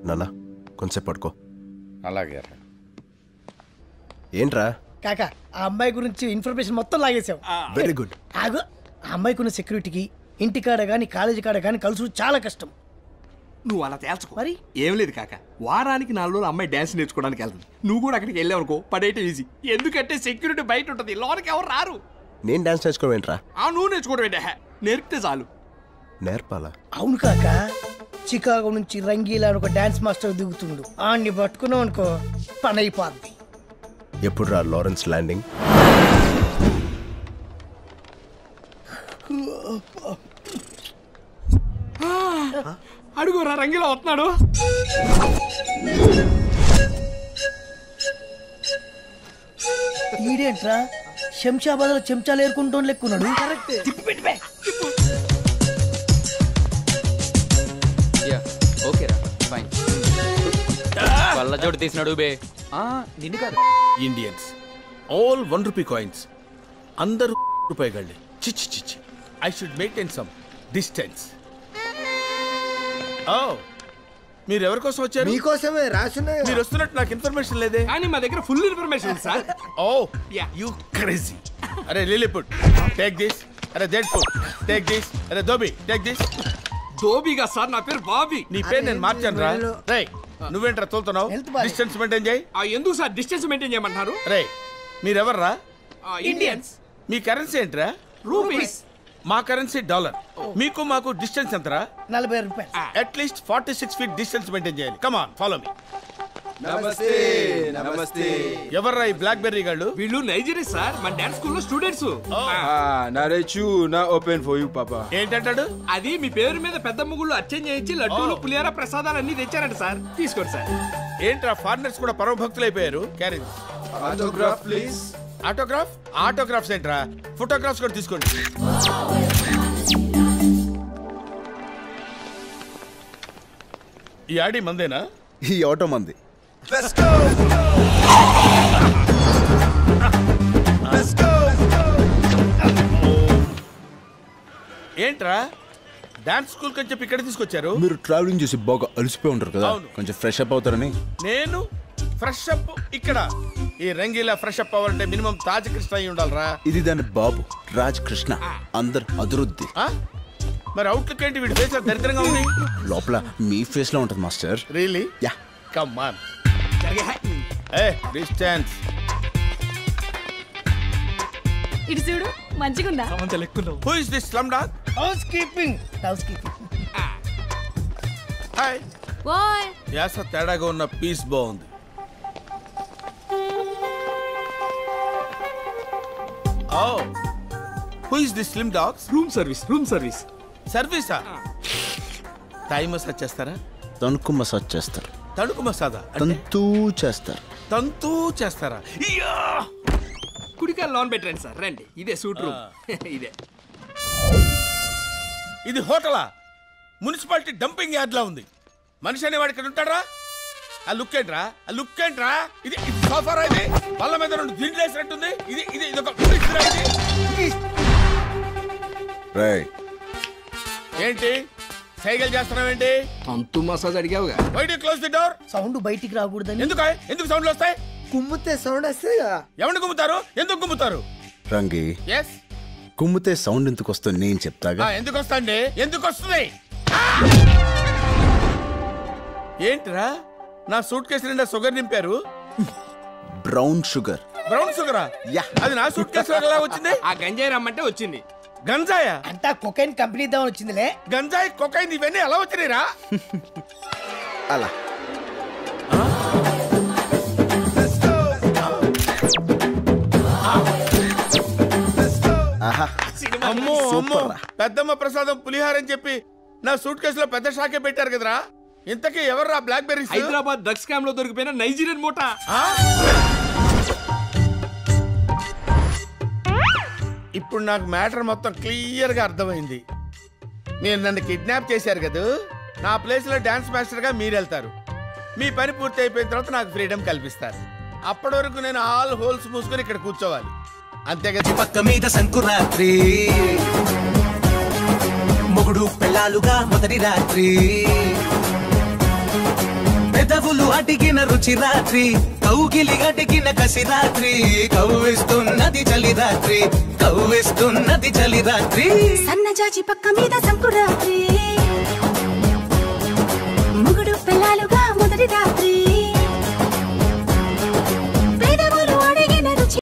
నాన్న కొంచెం పడుకో అలాగే ఏంట్రా కాక ఆ అమ్మాయి గురించి ఇన్ఫర్మేషన్ మొత్తం లాగేసావు వెరీ గుడ్ ఆగు ఆ అమ్మాయికి ఉన్న సెక్యూరిటీకి ఇంటి కాడ కానీ కాలేజీ కాడ కానీ కలుసు చాలా కష్టం నువ్వు అలా తేల్చుకో మరి? ఏం లేదు కాక వారానికి నాలుగు రోజులు అమ్మాయి డ్యాన్స్ నేర్చుకోవడానికి వెళ్తుంది నువ్వు కూడా అక్కడికి వెళ్ళావు అనుకో పడేయటం ఈజీ ఎందుకంటే సెక్యూరిటీ బయట ఉంటుంది లోనికి ఎవరు రారు నేను డాన్స్ నేర్చుకోవడం ఏంట్రా ఆ నువ్వు నేర్చుకోవడం ఏంటే నేర్పితే చాలు నేర్పాలా అవును కాక చికాగో నుంచి రంగీలా అని ఒక డాన్స్ మాస్టర్ దిగుతుండు ఆడిని పట్టుకున్నావు అనుకో పని అయిపోద్ది ఎప్పుడు రా లారెన్స్ ల్యాండింగ్ అడుగురా రంగిలో వస్తున్నాడు ఈడేంట్రా శంషాబాద్ లో చెంచాలు ఏరుకుంటూ లెక్కున్నాడు కరెక్ట్ యా ఓకే రా ఫైన్ కళ్ళ జోడు తీసినాడు బే ఆ, నిన్ను కాదు Indians all one rupee coins అందరూ రూపాయగాళ్ళే చిచ్చి చిచ్చి I should maintain some distance ఓ మీరు ఎవరి కోసం వచ్చారు మీకోసమే రాసున్నాయి మీరు వస్తున్నట్టు నాకు ఇన్ఫర్మేషన్ లేదే కానీ మా దగ్గర ఫుల్ ఇన్ఫర్మేషన్ ఉంది సార్ ఓ Yeah. యూ క్రేజీ అరే లిలిపుట్ టేక్ దిస్ అరే జెడ్ ఫుడ్ టేక్ దిస్ అరే దోబి టేక్ దిస్ దోబిగా సార్ నా పేరు బాబీ నీ పేరు నేను మార్చాను రా రే నువ్వేంట్రా తోలుతున్నావు Health బాగాలేదు. డిస్టెన్స్ మెయింటైన్ చేయి ఆ, ఎందుకు సార్ డిస్టెన్స్ మెయింటైన్ చేయమంటున్నారు రే మీరెవర్రా ఇండియన్స్ మీ కరెన్సీ ఏంట్రా రూపీస్ మా కరెన్సీ డాలర్ మీకు మాకు డిస్టెన్స్ ఎంతరా నలభై రూపాయలు at least forty six feet distance maintain చేయాలి కమాన్ ఫాలో మీ నమస్తే నమస్తే ఎవర్రా ఈ బ్లాక్ బెర్రీ గాళ్ళు వీళ్ళు నైజీరియా సార్ మన డాన్స్ స్కూల్లో స్టూడెంట్స్ నరేచు నా ఓపెన్ ఫర్ యూ పాపా ఏంటంటాడు అది మీ పేరు మీద పెద్ద ముగ్గులు అర్చన చేయించి లడ్డూలు Oh. పులిహార ప్రసాదాలు అన్ని తెచ్చారంట సార్ తీసుకోండి సార్ ఏంట్రా ఫారినర్స్ కూడా పరమ భక్తులు అయిపోయారు carriage autograph please autograph autographs ఏంట్రా ఫోటోగ్రాఫ్స్ కూడా తీసుకోండి ఈ ఆడి మందేనా ఈ ఆటో మంది ఏంట్రా డాన్స్ స్కూల్ కని చెప్పి ఇక్కడ తీసుకొచ్చారు మీరు ట్రావెలింగ్ చేసి బాగా అలసిపోయి ఉంటారు కదా అవును. కొంచెం ఫ్రెష్ అప్ అవుతారని నేను ఫ్రెష్ అప్ ఇక్కడ ఈ రంగీలా ఫ్రెష్ అప్ అవ్వాలంటే మినిమం తాజ్ కృష్ణ అయి ఉండాలరా ఇది దాని బాబు రాజ్ కృష్ణ అందరు అదురుద్ది ఆ? మరి అవుట్లుక్ ఏంటి వీడి ఫేస్ దరిద్రంగా ఉంది లోపల మీ ఫేస్ లో ఉంటుంది master really yeah come on a distance ఇటు చూడు మంచిగుందా who is this slum dog house keeping house keeping hi ఓయ్ యాస తేడాగా ఉన్న పీస్ బాగుంది ఓ who is this slim dogs room service room service సర్వీసా థాయ్ మసాజ్ చేస్తారా తణుకు మసాజ్ చేస్తారు తణుకు మసాదా అంటే తంతూ చేస్తారు తంతూ చేస్తారా ఇయ్యా! కుడికాయ లోన్ పెట్టండి సార్ రండి ఇదే సూట్ రూమ్ ఇదే ఇది హోటలా మున్సిపాలిటీ డంపింగ్ యార్డ్ లా ఉంది మనిషి అనేవాడు ఇక్కడ ఉంటాడా ఆ లుక్ ఏంట్రా ఆ లుక్ ఏంట్రా ఇది ఇది సోఫారా ఇది వాళ్ళ మీద రెండు దిండ్లు వేసినట్టుంది ఇది ఇది ఇది ఒక ఫ్రిడ్జ్రా ఇది రే ఏంటి సైకిల్ చేస్తున్నావేంటి అంతు మసాజ్ అడిగావుగా why do close the door sound బయటికి రాకూడదని ఎందుకు ఎందుకు సౌండ్లు వస్తాయి కుమ్మితే సౌండ్ వస్తుంది కదా ఎవరిని గుమ్ముతారు ఎందుకు గుమ్ముతారు రంగి ఎస్ కుమ్మితే సౌండ్ ఎందుకు వస్తుంది నేను చెప్తాగా ఎందుకు వస్తాండి ఎందుకు వస్తుంది ఆ! ఏంటిరా నా సూట్ కేసు నిండా షుగర్ నింపారు బ్రౌన్ షుగర్ బ్రౌన్ షుగరా యా. అది నా సూట్ కేసు ఎలా వచ్చింది ఆ గంజాయి రమ్మంటే వచ్చింది గంజాయా అంతా కొకైన్ కంపెనీ దాని వచ్చిందిలే గంజాయి కొకైన్ ఇవన్నీ ఎలా వచ్చినాయిరా అలా ఆహా అమ్మో అమ్మో సూపర్ రా. పెద్దమ్మ ప్రసాదం పులిహార అని చెప్పి నా సూట్ కేసులో పెద్ద షాకే పెట్టారు కదరా ఇంతకీ ఎవర్రా blackberries Hyderabad drugs scam లో దొరికిపోయిన నైజీరియన్ మూట ఆ? ఇప్పుడు నాకు మ్యాటర్ మొత్తం క్లియర్ గా అర్థమైంది మీరు నన్ను కిడ్నాప్ చేశారు కదా నా ప్లేస్ లో డాన్స్ మాస్టర్ గా మీరు వెళ్తారు మీ పని పూర్తి అయిపోయిన తర్వాత నాకు ఫ్రీడమ్ కల్పిస్తారు అప్పటి వరకు నేను ఆల్ హోల్స్ మూసుకొని ఇక్కడ కూర్చోవాలి అంతే కదా పక్క మీద సంకురాత్రి మొగుడు పెళ్ళాలుగా మొదటి రాత్రి అడిగిన రుచి రాత్రి కౌగిలి అడిగిన కసి రాత్రి కవ్విస్తున్నది చలి రాత్రి కవ్విస్తున్నది చలి రాత్రి సన్నజాజి పక్క మీద సంకురాత్రి ముగుడు పిల్లలుగా మొదటి రాత్రి